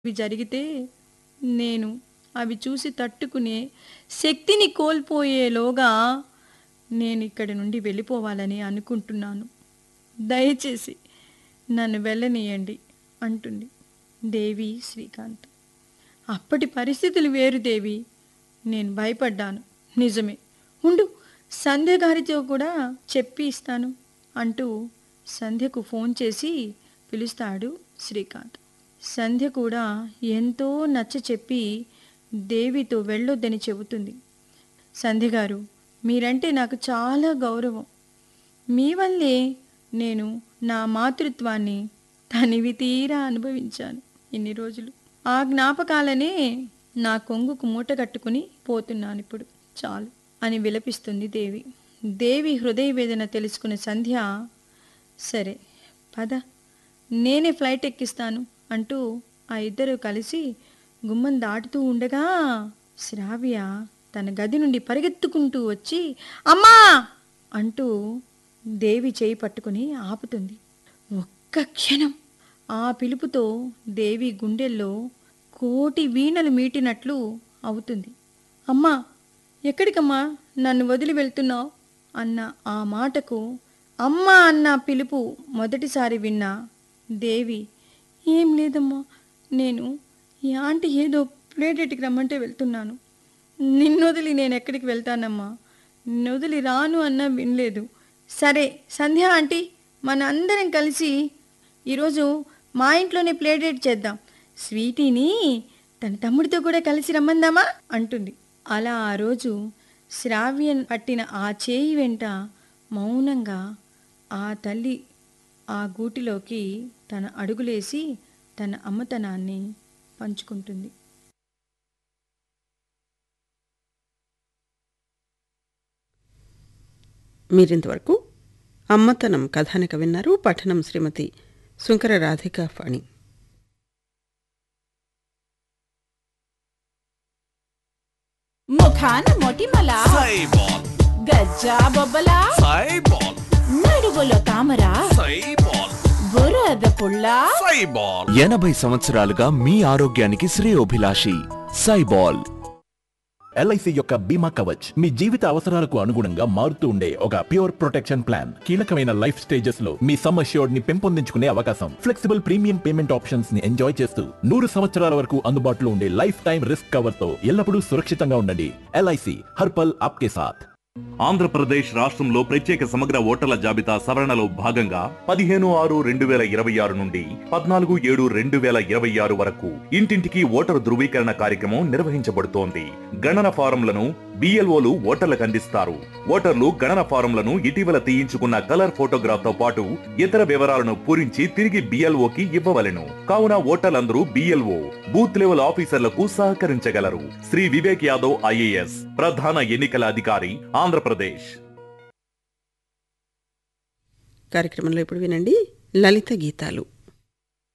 ఇవి జరిగితే నేను అవి చూసి తట్టుకునే శక్తిని కోల్పోయేలోగా నేను ఇక్కడి నుండి వెళ్ళిపోవాలని అనుకుంటున్నాను దయచేసి నన్ను వెళ్ళనీయండి అంటుంది దేవి శ్రీకాంత్ అప్పటి పరిస్థితులు వేరు దేవి నేను భయపడ్డాను నిజమే ఉండు సంధ్య గారితో కూడా చెప్పి ఇస్తాను అంటూ సంధ్యకు ఫోన్ చేసి పిలుస్తాడు శ్రీకాంత్ సంధ్య కూడా ఎంతో నచ్చ చెప్పి దేవితో వెళ్ళొద్దని చెబుతుంది సంధ్య గారు మీరంటే నాకు చాలా గౌరవం మీ వల్లే నేను నా మాతృత్వాన్ని తనివి తీరా అనుభవించాను ఇన్ని రోజులు ఆ జ్ఞాపకాలనే నా కొంగుకు మూట కట్టుకుని పోతున్నాను ఇప్పుడు చాలు అని విలపిస్తుంది దేవి దేవి హృదయ వేదన తెలుసుకున్న సంధ్య సరే పద నేనే ఫ్లైట్ ఎక్కిస్తాను అంటూ ఆ ఇద్దరు కలిసి గుమ్మం దాటుతూ ఉండగా శ్రావ్య తన గది నుండి పరిగెత్తుకుంటూ వచ్చి అమ్మా అంటూ దేవి చేయి పట్టుకుని ఆపుతుంది ఒక్క క్షణం ఆ పిలుపుతో దేవి గుండెల్లో కోటి వీణలు మీటినట్లు అవుతుంది అమ్మా ఎక్కడికమ్మా నన్ను వదిలి వెళ్తున్నావు అన్న ఆ మాటకు అమ్మా అన్న పిలుపు మొదటిసారి విన్నా దేవి ఏం లేదమ్మా నేను ఈ ఆంటీ ఏదో ప్లేటెట్కి రమ్మంటే వెళ్తున్నాను నిన్ను వదిలి నేను ఎక్కడికి వెళ్తానమ్మా నిన్ను వదిలి రాను అన్నా వినలేదు సరే సంధ్య ఆంటీ మన అందరం కలిసి ఈరోజు మా ఇంట్లోనే ప్లే డేట్ చేద్దాం స్వీటీని తన తమ్ముడితో కూడా కలిసి రమ్మందామా అంటుంది అలా ఆ రోజు శ్రావ్యం పట్టిన ఆ చేయి వెంట మౌనంగా ఆ తల్లి ఆ గూటిలోకి తన అడుగులేసి తన అమ్మతనాన్ని పంచుకుంటుంది మీరింతవరకు అమ్మతనం కథానిక విన్నారు పఠనం శ్రీమతి శుంకర రాధికా ఫణి ముఖాన మొటిమల సైబాల్ గజ్జా బొబ్బల సైబాల్ నడువులో తామర సైబాల్ బురద పుల్ల సైబాల్ ఎనభై సంవత్సరాలుగా మీ ఆరోగ్యానికి శ్రేయోభిలాషి సైబాల్ ఎల్ఐసి యొక్క బీమా కవచ్ మీ జీవిత అవసరాలకు అనుగుణంగా మారుతూ ఉండే ఒక ప్యూర్ ప్రొటెక్షన్ ప్లాన్ కీలకమైన లైఫ్ స్టేజెస్ లో మీ సమ్ అష్యూర్డ్ ని పెంపొందించుకునే అవకాశం ఫ్లెక్సిబుల్ ప్రీమియం పేమెంట్ ఆప్షన్స్ ని ఎంజాయ్ చేస్తూ నూరు సంవత్సరాల వరకు అందుబాటులో ఉండే లైఫ్ టైం రిస్క్ కవర్ తో ఎల్లప్పుడూ సురక్షితంగా ఉండండి ఎల్ఐసి హర్పల్ ఆప్కే సాథ్ ఆంధ్రప్రదేశ్ రాష్ట్రంలో ప్రత్యేక సమగ్ర ఓటర్ల జాబితా సవరణలో భాగంగా పదిహేను ఆరు రెండు వేల ఇరవై ఆరు నుండి పద్నాలుగు ఏడు రెండు వేల ఇరవై ఆరు వరకు ఇంటింటికి ఓటరు ధృవీకరణ కార్యక్రమం నిర్వహించబడుతోంది గణన ఫారంలను బిఎల్ఓలు ఓటర్లకు అందిస్తారు ఓటర్లు గణన ఫారంలను ఇటీవల తీయించుకున్న కలర్ ఫోటోగ్రాఫ్ తో పాటు ఇతర వివరాలను పూరించి తిరిగి బిఎల్ఓకి ఇవ్వవలెను కావున ఓటర్లందరూ బిఎల్ఓ బూత్ లెవెల్ ఆఫీసర్లకు సహకరించగలరు శ్రీ వివేక్ యాదవ్ ఐఏఎస్ ప్రధాన ఎన్నికల అధికారి ఆంధ్రప్రదేశ్ కార్యక్రమంలో ఇప్పుడు వినండి లలిత గీతాలు